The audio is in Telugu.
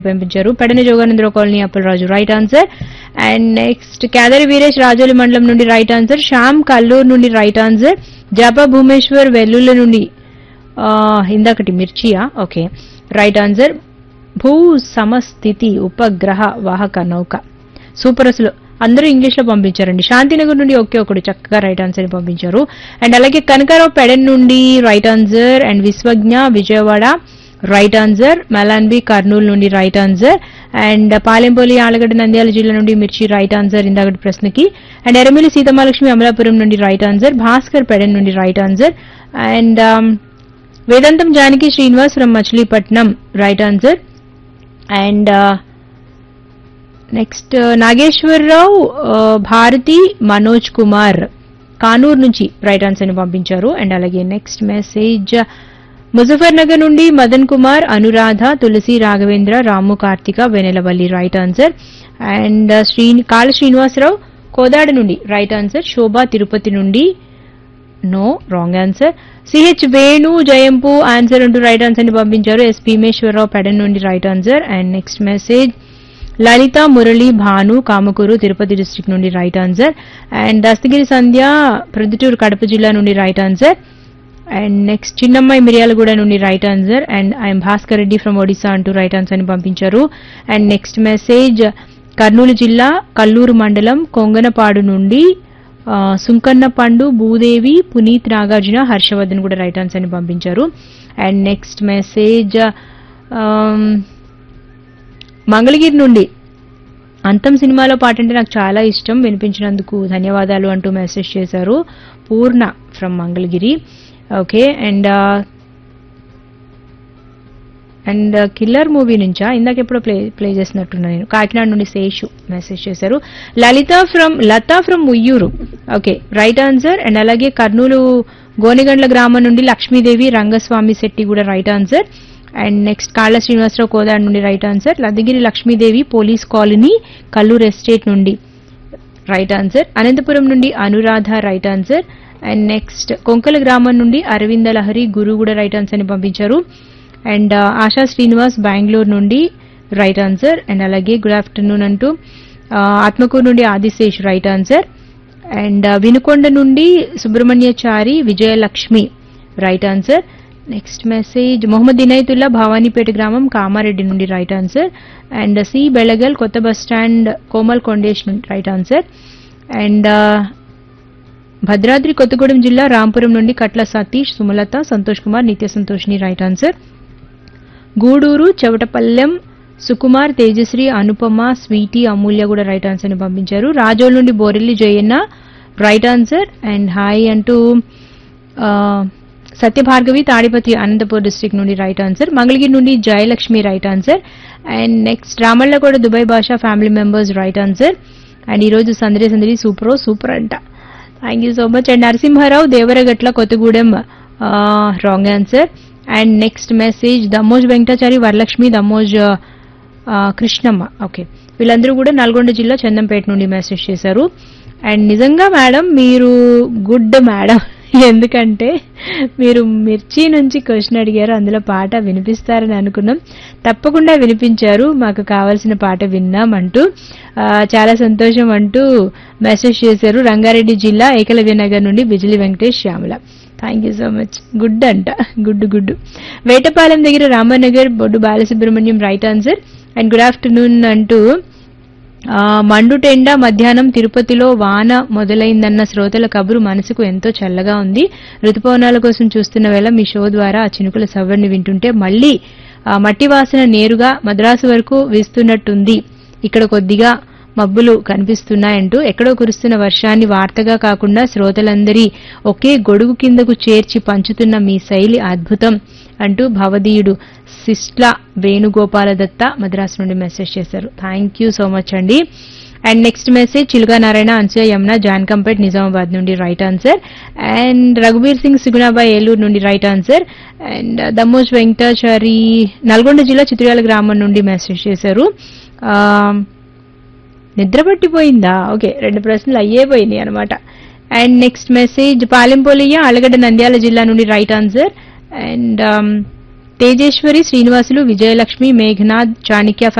పంపించారు Pedana Joganandra colony Appalaraju right answer and next Kedari Veeresh Rajoli మండలం నుండి రైట్ ఆన్సర్ శ్యామ్ కల్లూరు నుండి రైట్ ఆన్సర్ జప భూమేశ్వర్ వెల్లుల నుండి ఆ, ఇందాకటి మిర్చియా ఓకే రైట్ ఆన్సర్ భూ సమస్థితి ఉపగ్రహ వాహక నౌక సూపర్ అసలు అందరూ ఇంగ్లీష్ లో పంపించారండి శాంతినగర్ నుండి ఒకే ఒకడు చక్కగా రైట్ ఆన్సర్ ని పంపించారు అండ్ అలాగే కనకారావు పెడన్ నుండి right answer and Vishwagna Vijayawada right answer Malanbi Kurnool నుండి right answer and Palempalli Allagadda Nandyala జిల్లా నుండి మిర్చి రైట్ ఆన్సర్ ఇందాకటి ప్రశ్నకి అండ్ ఎరమిలి సీతమాలక్ష్మి అమలాపురం నుండి రైట్ ఆన్సర్ భాస్కర్ పెడన్ నుండి right answer and Vedantam Janaki Srinivas from Machilipatnam right answer and next Nageswara Rao ఆ, భారతి మనోజ్ కుమార్ కానూరు నుంచి రైట్ ఆన్సర్ ని పంపించారు అండ్ అలాగే నెక్స్ట్ మెసేజ్ ముజఫర్ నగర్ నుండి Madan Kumar Anuradha Tulasi Raghavendra Ramu Karthika Vennelavalli right answer and Sri Kala Srinivasa Rao Kodad నుండి రైట్ ఆన్సర్ శోభా తిరుపతి నుండి no wrong answer CH Venu జయంపు ఆన్సర్ అంటూ రైట్ ఆన్సర్ ని పంపించారు ఎస్ భీమేశ్వరరావు పెడన్ నుండి right answer and next message Lalitha Murali Bhanu Kamakuru Tirupati district నుండి right answer and Dastagiri Sandhya Proddatur Kadapa జిల్లా నుండి right answer and next Chinnammayi Miryalaguda నుండి right answer and I M Bhaskar Reddy from Odisha అంటూ రైట్ ఆన్సర్ ని పంపించారు అండ్ నెక్స్ట్ మెసేజ్ కర్నూలు జిల్లా కల్లూరు మండలం కొంగనపాడు నుండి ఆ, సుంకన్న పండు భూదేవి పునీత్ నాగార్జున హర్షవర్ధన్ కూడా రైట్ ఆన్సర్ ని పంపించారు అండ్ నెక్స్ట్ మెసేజ్ మంగళగిరి నుండి అంతం సినిమాలో పాట అంటే నాకు చాలా ఇష్టం వినిపించినందుకు ధన్యవాదాలు అంటూ మెసేజ్ చేశారు Purna from Mangalagiri okay and and killer movie నుంచా ఇందాక ఎప్పుడో ప్లే ప్లే చేసినట్టున్నా నేను కాకినాడ నుండి శేషు మెసేజ్ చేశారు Lalitha from Latha from Uyyuru okay right answer and అలాగే కర్నూలు గోనెగండ్ల గ్రామం నుండి లక్ష్మీదేవి రంగస్వామి శెట్టి కూడా రైట్ ఆన్సర్ అండ్ నెక్స్ట్ కాళ్ళ శ్రీనివాసరావు కోదాడ నుండి right answer Laddagiri Lakshmi Devi police colony Kallur estate నుండి రైట్ ఆన్సర్ అనంతపురం నుండి Anuradha right answer and next Konkala గ్రామం నుండి అరవింద లహరి గురు కూడా రైట్ ఆన్సర్ ని పంపించారు అండ్ ఆశా శ్రీనివాస్ బెంగళూరు నుండి రైట్ ఆన్సర్ అండ్ అలాగే గుడ్ ఆఫ్టర్నూన్ అంటూ ఆ, ఆత్మకూరు నుండి Adishesh right answer and Vinukonda నుండి Subrahmanyachari Vijayalakshmi right answer next message Mohammed Inayatullah Bhavanipeta గ్రామం కామారెడ్డి నుండి right answer and C Belagal కొత్త బస్ స్టాండ్ కోమల్ కొండేష్ నుండి right answer and Bhadradri Kothagudem జిల్లా రాంపురం నుండి కట్ల సతీష్ సుమలత సంతోష్ కుమార్ నిత్య సంతోష్ని రైట్ ఆన్సర్ గూడూరు చెవటపల్లెం సుకుమార్ తేజశ్రీ అనుపమ స్వీటీ అమూల్య కూడా రైట్ ఆన్సర్ ని పంపించారు రాజోల్ నుండి Borelli Jayanna right answer and hi అంటూ ఆ, సత్యభార్గవి తాడిపత్రి అనంతపూర్ డిస్ట్రిక్ట్ నుండి రైట్ ఆన్సర్ మంగళగిరి నుండి Jayalakshmi right answer and next Ramalla కూడా Dubai Basha family members right answer and ఈరోజు సందడి సందడి సూపర్ సూపర్ అంట thank you so much and Narasimha Rao Devaragatla Kothagudem wrong answer and next message Dammoj Venkatachari Varalakshmi Dammoj ఆ, కృష్ణమ్మ ఓకే వీళ్ళందరూ కూడా నల్గొండ జిల్లా చందంపేట నుండి మెసేజ్ చేశారు అండ్ నిజంగా మేడం మీరు గుడ్ మేడం ఎందుకంటే మీరు మిర్చి నుంచి క్వశ్చన్ అడిగారు అందులో పాట వినిపిస్తారని అనుకున్నాం తప్పకుండా వినిపించారు మాకు కావాల్సిన పాట విన్నాం అంటూ ఆ, చాలా సంతోషం అంటూ మెసేజ్ చేశారు రంగారెడ్డి జిల్లా ఏకలవ్య నగర్ నుండి Bijili Venkatesh Shyamala thank you so much good అంట గుడ్ గుడ్ వేటపాలెం దగ్గర Ramanagar Boddu Balasubrahmanyam right answer and good afternoon అంటూ ఆ, మండుటెండ మధ్యాహ్నం తిరుపతిలో వాన మొదలైందన్న శ్రోతల కబురు మనసుకు ఎంతో చల్లగా ఉంది ఋతుపవనాల కోసం చూస్తున్న వేళ మీ షో ద్వారా ఆ చినుకుల సవ్వడిని వింటుంటే మళ్ళీ ఆ మట్టి వాసన నేరుగా మద్రాసు వరకు వీస్తున్నట్టుంది ఇక్కడ కొద్దిగా మబ్బులు కనిపిస్తున్నాయంటూ ఎక్కడో కురుస్తున్న వర్షాన్ని వార్తగా కాకుండా శ్రోతలందరి ఒకే గొడుగు కిందకు చేర్చి పంచుతున్న మీ శైలి అద్భుతం అంటూ భవదీయుడు సిస్ట్ల వేణుగోపాల దత్త మద్రాసు నుండి మెసేజ్ చేశారు థ్యాంక్ యూ సో మచ్ అండి and next message Chiluga Narayana Anasuya Yamuna Jankampet Nizamabad నుండి right answer and Raghubir Singh Sugunabai Eluru నుండి right answer and Dammoj Venkatachari Nalgonda జిల్లా చిత్రాల గ్రామం నుండి మెసేజ్ చేశారు ఆ, నిద్ర పట్టిపోయిందా ఓకే రెండు ప్రశ్నలు అయ్యే పోయినాయి అనమాట and next message Palempolia Allagadda Nandyala జిల్లా నుండి right answer and Tejeswari Srinivasulu Vijayalakshmi Meghanath Chanakya